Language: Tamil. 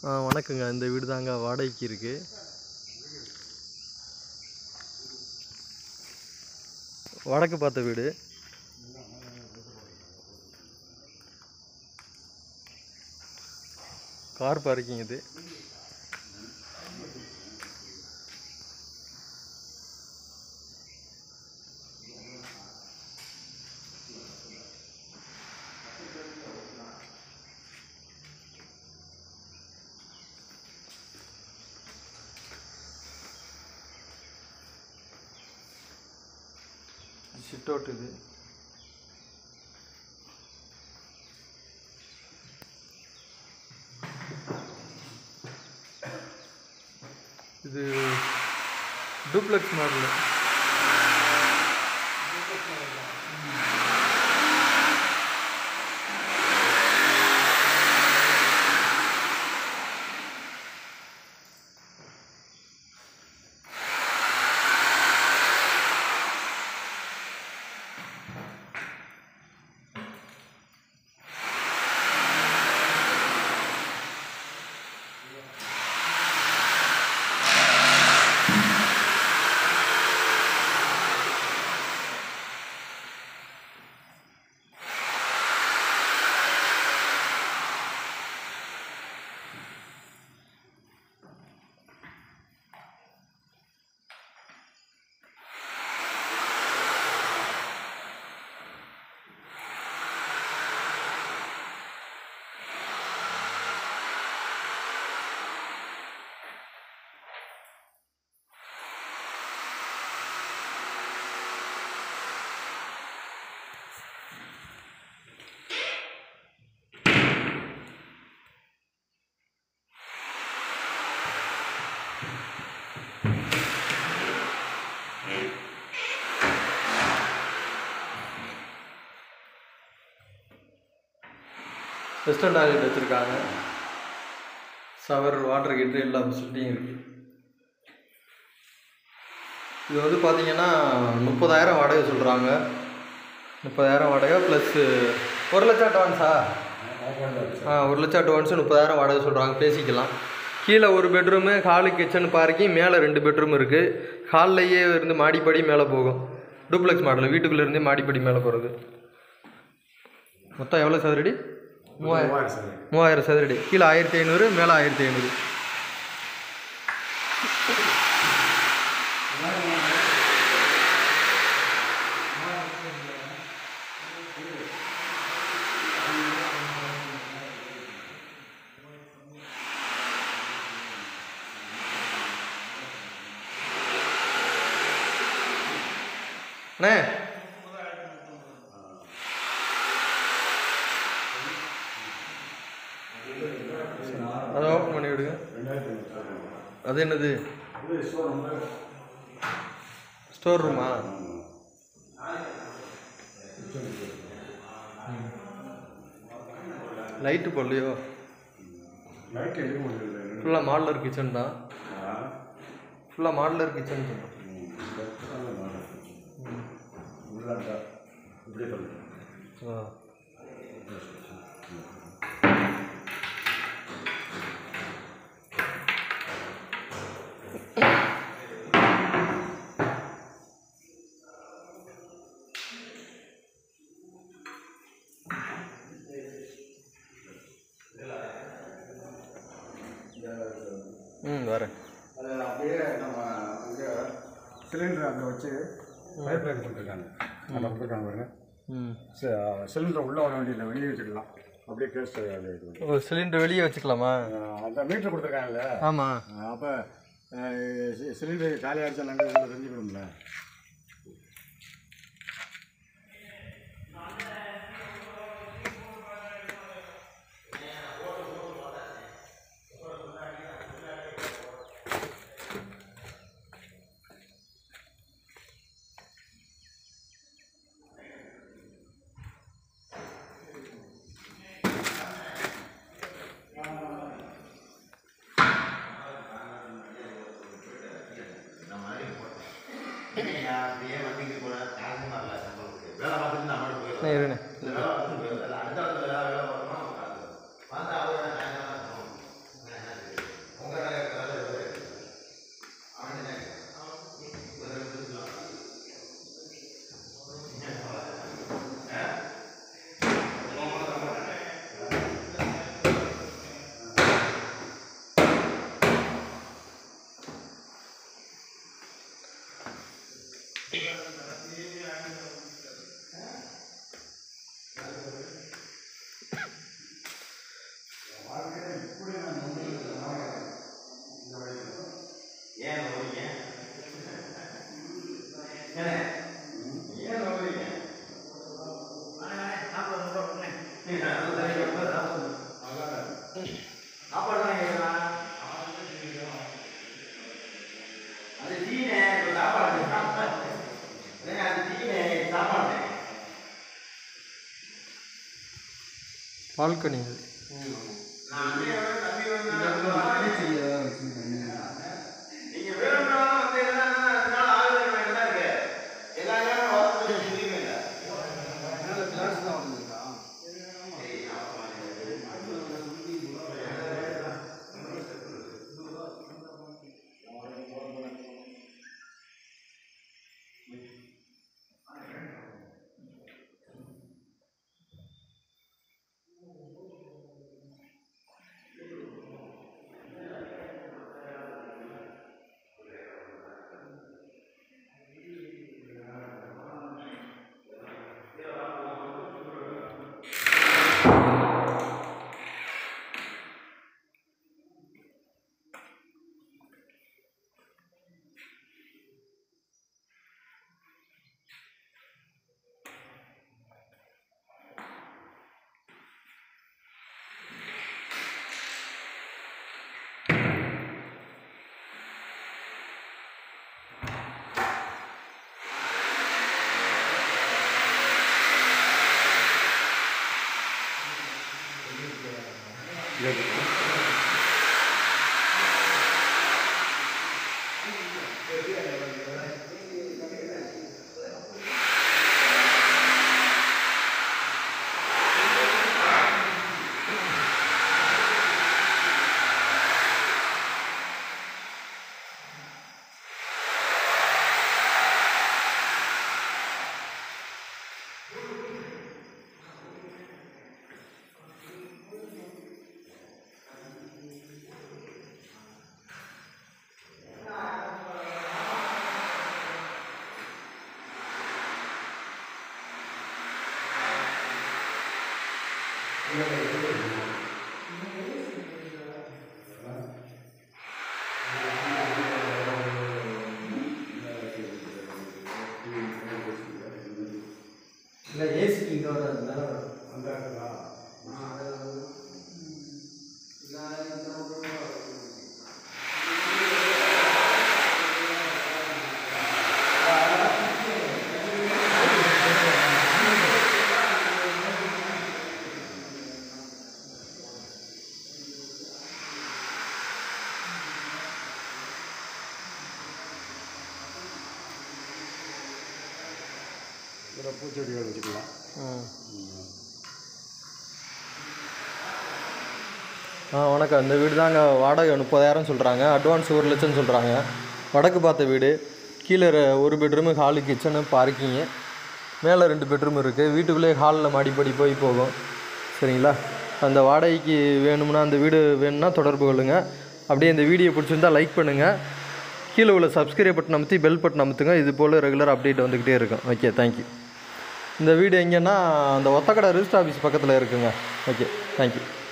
ஆ வணக்கங்க இந்த வீடு தாங்க வாடகைக்கு இருக்கு வடக்கு பார்த்த வீடு கார் பார்க்கிங் இது சிட் அவுட் இது இது டூப்ளெக்ஸ் மாடல் வெஸ்டர்ன் டாய்லெட் வச்சுருக்காங்க ஷவர் வாட்டர் ஹீட்ரு எல்லா ஃபெசிலிட்டியும் இருக்குது இது வந்து பார்த்தீங்கன்னா முப்பதாயிரம் வாடகை சொல்கிறாங்க முப்பதாயிரம் வாடகை ப்ளஸ்ஸு ஒரு லட்சம் அட்வான்ஸா ஆ ஒரு லட்சம் அட்வான்ஸு முப்பதாயிரம் வாடகை சொல்கிறாங்க பேசிக்கலாம் கீழே ஒரு பெட்ரூமு ஹாலு கிச்சன் பார்க்கிங் மேலே ரெண்டு பெட்ரூம் இருக்குது ஹால்லையே இருந்து மாடிப்படி மேலே போகும் டூப்ளெக்ஸ் மாடல் வீட்டுக்குள்ளே இருந்தே மாடிப்படி மேலே போகிறது மொத்தம் எவ்வளோ சதுரடி மூவாயிரம் மூவாயிரம் சதுரடி கீழே ஆயிரத்தி ஐநூறு மேலே ஆயிரத்தி ஐநூறு அண்ணே அதை ஓப்பன் பண்ணி விடுங்க அது என்னது ஸ்டோர் ரூமா லைட்டு போடலையோ லைட் எடுக்க முடியல ஃபுல்லாக மாடலர் கிச்சன் தான் ஃபுல்லாக மாடலர் கிச்சன் சொல்கிறோம் உள்ளாண்டா இப்படியே சொல்லு ஆ ம் வரேன் அது அப்படியே நம்ம அங்கே சிலிண்டர் அங்கே வச்சு பைப் லைன் கொடுத்துருக்காங்க அதை கொடுத்துருக்காங்க பாருங்க ம் சிலிண்டர் உள்ளே வர வேண்டியதில்லை வெளியே வச்சுக்கலாம் அப்படியே கேஸ் அது இது பண்ணி. ஓ சிலிண்டர் வெளியே வச்சுக்கலாமா அஹ் அந்த மீட்டர் கொடுத்துருக்காங்கல்ல ஆமாம் அப்போ சிலிண்டர் காலி ஆகிடுச்சா நாங்கள் இதில் செஞ்சுக்கணும்ல நான் இருண்ணே பால்கனி இல்லை ஏசிக்கு இங்கே வராதுல்ல இதில் பூச்செடிகள் வச்சுக்கலாம் ஆ வணக்கம் இந்த வீடு தாங்க வாடகை முப்பதாயிரம் சொல்கிறாங்க அட்வான்ஸ் ஒரு லட்சம் சொல்கிறாங்க வடக்கு பார்த்த வீடு கீழே ர- ஒரு பெட்ரூமு ஹாலு கிச்சனு பார்க்கிங்கு மேலே ரெண்டு பெட்ரூம் இருக்குது வீட்டுக்குள்ளே ஹாலில் மாடிப்படி போய் போகும் சரிங்களா அந்த வாடகைக்கு வேணும்னா அந்த வீடு வேணும்னா தொடர்பு கொள்ளுங்கள் அப்படியே இந்த வீடியோ பிடிச்சிருந்தா லைக் பண்ணுங்கள் கீழே உள்ள சப்ஸ்கிரைப் பட்டன் அமுத்தி பெல் பட்டன் அமுத்துங்க இது போல் ரெகுலர் அப்டேட் வந்துக்கிட்டே இருக்கும் ஓகே தேங்க்யூ இந்த வீடு எங்கன்னா அந்த ஒத்தக்கடை ரிஜிஸ்டர் ஆஃபீஸ் பக்கத்தில் இருக்குங்க ஓகே தேங்க்யூ